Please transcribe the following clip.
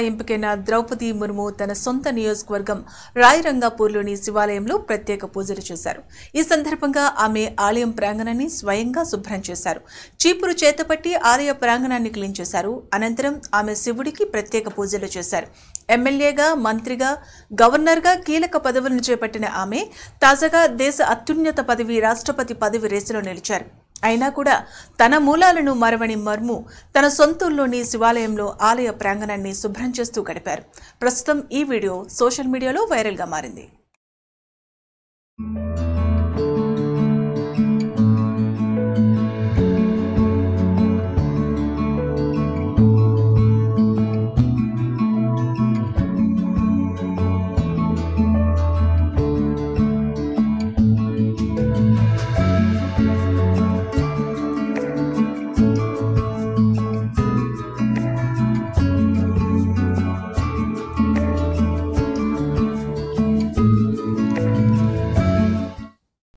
ఎంపికైన ద్రౌపది ముర్ము తన సొంత నియోజకవర్గం రాయరంగాపూర్లోని శివాలయంలో ప్రత్యేక పూజలు చేశారు ఈ సందర్భంగా ఆమె ఆలయం ప్రాంగణాన్ని స్వయంగా శుభ్రం చేశారు చీపురు చేతపట్టి ఆలయ ప్రాంగణాన్ని క్లీన్ చేశారు అనంతరం ఆమె శివుడికి ప్రత్యేక పూజలు చేశారు ఎమ్మెల్యేగా మంత్రిగా గవర్నర్గా కీలక పదవులను చేపట్టిన ఆమె తాజాగా దేశ అత్యున్నత పదవి రాష్ట్రపతి పదవి రేసులో నిలిచారు అయినా కూడా తన మూలాలను మరవని మర్ము తన సొంతూరులోని శివాలయంలో ఆలయ ప్రాంగణాన్ని శుభ్రం చేస్తూ గడిపారు ప్రస్తుతం ఈ వీడియో సోషల్ మీడియాలో వైరల్గా మారింది